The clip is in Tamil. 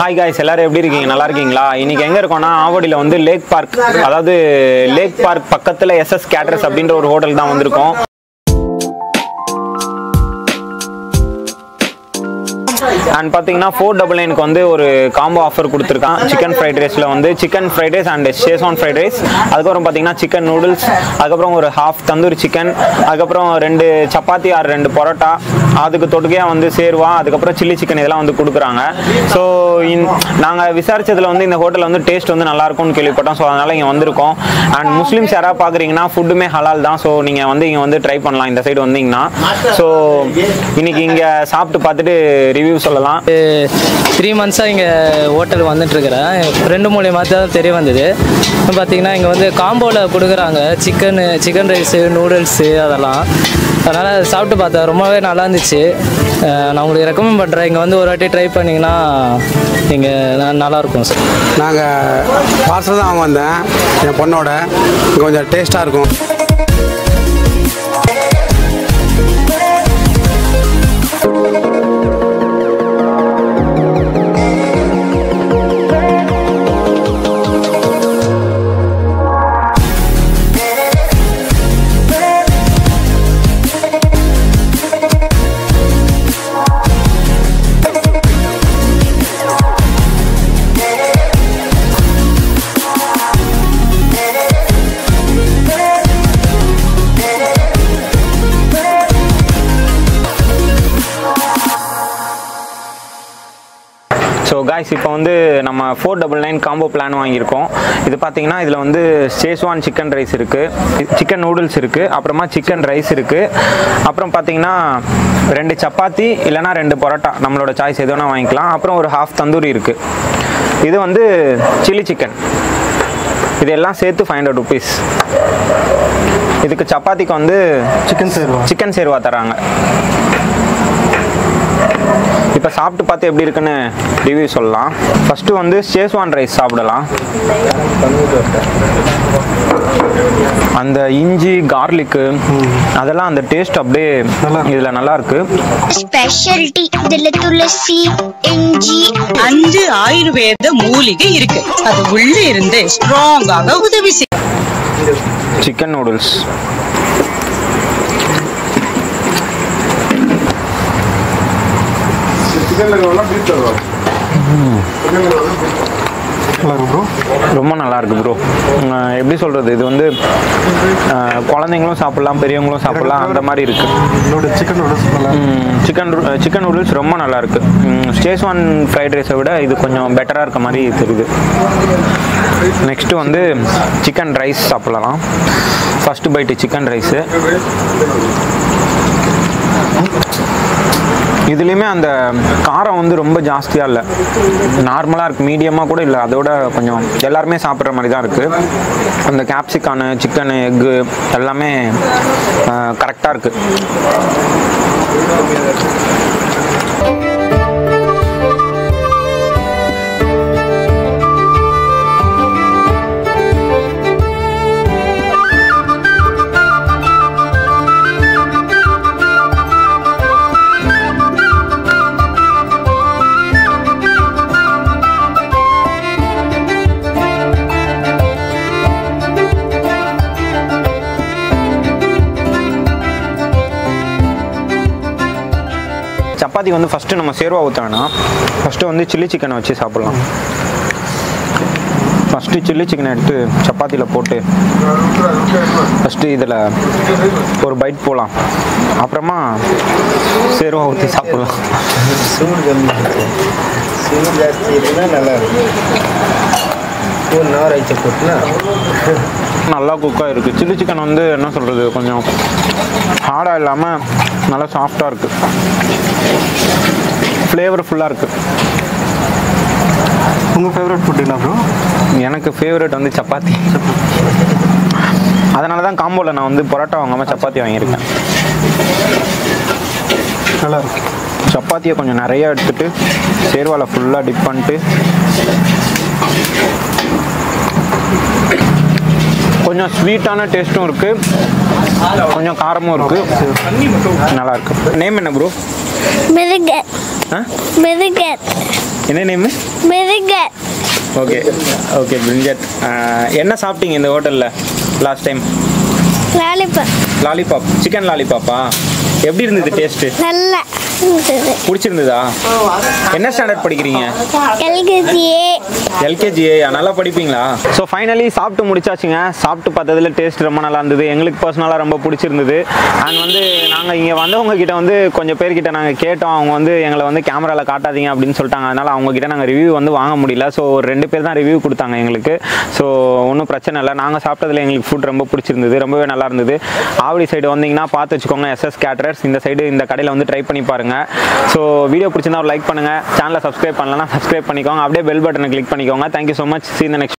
ஹாய் காய்ஸ் எல்லாரும் எப்படி இருக்கீங்க நல்லா இருக்கீங்களா இன்னைக்கு எங்க இருக்கோம்னா ஆவடியில வந்து லேக் பார்க் அதாவது லேக் பார்க் பக்கத்துல எஸ்எஸ் கேட்டர்ஸ் அப்படின்ற ஒரு ஹோட்டல் தான் வந்திருக்கோம் அண்ட் பார்த்தீங்கன்னா ஃபோர் டபுள் நைனுக்கு வந்து ஒரு காம்போ ஆஃபர் கொடுத்துருக்கான் சிக்கன் ஃப்ரைட் ரைஸில் வந்து chicken fried rice and Schezwan fried rice அதுக்கப்புறம் பார்த்தீங்கன்னா சிக்கன் நூடுல்ஸ் அதுக்கப்புறம் ஒரு ஹாஃப் தந்தூரி சிக்கன் அதுக்கப்புறம் ரெண்டு சப்பாத்தி ஆர் ரெண்டு பரோட்டா அதுக்கு தொடுக்கையாக வந்து சேர்வா அதுக்கப்புறம் சில்லி சிக்கன் இதெல்லாம் வந்து கொடுக்குறாங்க ஸோ நாங்கள் விசாரிச்சதுல வந்து இந்த ஹோட்டலில் வந்து டேஸ்ட் வந்து நல்லா இருக்கும்னு கேள்விப்பட்டோம் ஸோ அதனால் இங்கே வந்திருக்கோம் அண்ட் முஸ்லீம்ஸ் யாராவது பார்க்குறீங்கன்னா ஃபுட்டுமே ஹலால் தான் ஸோ நீங்கள் வந்து இங்கே வந்து ட்ரை பண்ணலாம் இந்த சைடு வந்தீங்கன்னா ஸோ இன்னைக்கு இங்கே சாப்பிட்டு பார்த்துட்டு ரிவ்யூ சொல்லலாம் த்ரீ மந்த்ஸாக இங்கே ஹோட்டல் வந்துட்டுருக்கிறேன் ரெண்டு மூலியமாக தான் தெரிய வந்தது இப்போ பார்த்தீங்கன்னா இங்கே வந்து காம்போவில் கொடுக்குறாங்க சிக்கனு சிக்கன் ரைஸு நூடுல்ஸு அதெல்லாம் அதனால் சாப்பிட்டு பார்த்தேன் ரொம்பவே நல்லா இருந்துச்சு அஹ் நான் உங்களுக்கு ரெக்கமெண்ட் பண்ணுறேன் இங்கே வந்து ஒரு வாட்டி ட்ரை பண்ணிங்கன்னா இங்கே நல்லாயிருக்கும் சார் நாங்கள் பார்சல் தான் வந்தேன் என் பொண்ணோட இங்க கொஞ்சம் டேஸ்ட்டாக இருக்கும் ஸோ காய்ஸ் இப்போ வந்து நம்ம four double nine combo plan வாங்கியிருக்கோம் இது பார்த்தீங்கன்னா இதில் வந்து ஷேஸ்வான் சிக்கன் ரைஸ் இருக்குது சிக்கன் நூடுல்ஸ் இருக்குது அப்புறமா சிக்கன் ரைஸ் இருக்குது அப்புறம் பார்த்தீங்கன்னா ரெண்டு சப்பாத்தி இல்லைனா ரெண்டு பரோட்டா நம்மளோட சாய்ஸ் எது வேணால் வாங்கிக்கலாம் அப்புறம் ஒரு ஹாஃப் தந்தூரி இருக்குது இது வந்து சில்லி சிக்கன் இதெல்லாம் சேர்த்து ஃபைவ் ஹண்ட்ரட் ருபீஸ் இதுக்கு சப்பாத்திக்கு வந்து சிக்கன் சேர்வா சிக்கன் சேர்வா தராங்க இப்போ சாப்பிட்டு பார்த்து எப்படி இருக்குன்னு ரிவ்யூ சொல்லலாம் ஃபஸ்ட்டு வந்து ஷேஸ்வான் ரைஸ் சாப்பிடலாம் அந்த இஞ்சி கார்லிக்கு அதெல்லாம் அந்த டேஸ்ட் அப்படியே இதில் நல்லா இருக்கு ஸ்பெஷாலிட்டி இதுல துளசி இஞ்சி அஞ்சு ஆயுர்வேத மூலிகை இருக்கு அது உள்ள இருந்து ஸ்ட்ராங்காக உதவி செய்யும் சிக்கன் நூடுல்ஸ் ரொம்ப நல்லா இருக்கு ப்ரோ எப்படி சொல்றது இது வந்து அஹ், குழந்தைங்களும் சாப்பிடலாம் பெரியவங்களும் சாப்பிடலாம் அந்த மாதிரி இருக்கு சிக்கன் சிக்கன் நூடுல்ஸ் ரொம்ப நல்லா இருக்கு ஸ்டேஸ்வான் ஃப்ரைட் ரைஸை விட இது கொஞ்சம் பெட்டராக இருக்க மாதிரி தெரியுது நெக்ஸ்ட்டு வந்து சிக்கன் ரைஸ் சாப்பிடலாம் ஃபர்ஸ்ட் பைட்டு சிக்கன் ரைஸு இதுலேயுமே அந்த காரம் வந்து ரொம்ப ஜாஸ்தியாக இல்லை நார்மலாக இருக்குது மீடியமாக கூட இல்லை அதோட கொஞ்சம் எல்லாருமே சாப்பிட்ற மாதிரி தான் இருக்குது அந்த கேப்சிகானு சிக்கனு எக்கு எல்லாமே கரெக்டாக இருக்குது சப்பாத்திக்கு வந்து ஃபஸ்ட்டு நம்ம சேர்வா ஊற்ற வேணாம் ஃபஸ்ட்டு வந்து சில்லி சிக்கனை வச்சு சாப்பிட்லாம் ஃபஸ்ட்டு சில்லி சிக்கனை எடுத்து சப்பாத்தியில் போட்டு ஃபஸ்ட்டு இதில் ஒரு பைட் போகலாம் அப்புறமா சேர்வா ஊற்றி சாப்பிட்லாம் சூடு கம்மி சூடு ஜாஸ்தி இருந்தால் நல்லா இருக்கும் ஒரு நார் ஐச்ச போட்டுனா நல்லா குக்காக இருக்குது சில்லி சிக்கன் வந்து என்ன சொல்கிறது கொஞ்சம் ஹார்டாக இல்லாமல் நல்லா சாஃப்டாக இருக்குது ஃப்ளேவர்ஃபுல்லாக இருக்குது உங்கள் ஃபேவரட் ஃபுட் என்ன ப்ரோ எனக்கு ஃபேவரட் வந்து சப்பாத்தி அதனால தான் காம்போவில் நான் வந்து பரோட்டா வாங்காமல் சப்பாத்தி வாங்கியிருக்கேன் நல்லா இருக்கு சப்பாத்தியை கொஞ்சம் நிறைய எடுத்துட்டு சேர்வால ஃபுல்லாக டிப் பண்ணிட்டு கொஞ்சம் ஸ்வீட்டான டேஸ்ட்டும் இருக்குது கொஞ்சம் காரமும் இருக்குது நல்லா இருக்கு நேம் என்ன ப்ரோ மிருகர் ஆ மிருகர் என்ன நேமு மிருகர் ஓகே ஓகே பிரிஞ்சட் என்ன சாப்பிட்டீங்க இந்த ஹோட்டலில் last time lollipop lollipop chicken லாலிபாப்பா எப்படி இருந்தது டேஸ்ட்டு நல்லா இருந்தது பிடிச்சிருந்ததா என்ன ஸ்டாண்டர்ட் படிக்கிறீங்க எல்கேஜியே எல்கேஜி நல்லா படிப்பீங்களா ஸோ ஃபைனலி சாப்பிட்டு முடிச்சாச்சுங்க சாப்பிட்டு பார்த்ததுல டேஸ்ட் ரொம்ப நல்லா இருந்தது எங்களுக்கு பர்சனலாக ரொம்ப பிடிச்சிருந்தது அண்ட் வந்து நாங்கள் இங்கே வந்தவங்க கிட்ட வந்து கொஞ்சம் பேர்கிட்ட நாங்கள் கேட்டோம் அவங்க வந்து எங்களை வந்து கேமராவில் காட்டாதீங்க அப்படின்னு சொல்லிட்டாங்க அதனால் அவங்க கிட்ட நாங்கள் ரிவ்யூ வந்து வாங்க முடியல ஸோ ஒரு ரெண்டு பேர் தான் ரிவ்யூ கொடுத்தாங்க எங்களுக்கு ஸோ ஒன்றும் பிரச்சனை இல்லை நாங்கள் சாப்பிட்டதுல எங்களுக்கு ஃபுட் ரொம்ப பிடிச்சிருந்தது ரொம்பவே நல்லா இருந்தது ஆவடி சைடு வந்தீங்கன்னா பார்த்து வச்சுக்கோங்க எஸ்எஸ் கேட்டரர்ஸ் இந்த சைடு இந்த கடையில் வந்து ட்ரை பண்ணி பாருங்க ஸோ வீடியோ பிடிச்சிருந்தா ஒரு லைக் பண்ணுங்கள் சேனலை சப்ஸ்கிரைப் பண்ணலன்னா சப்ஸ்கிரைப் பண்ணிக்கோங்க அப்படியே பெல் பட்டனை கிளிக் பண்ணிக்கோங்க தேங்க்யூ ஸோ மச் சீ இந்த நெக்ஸ்ட்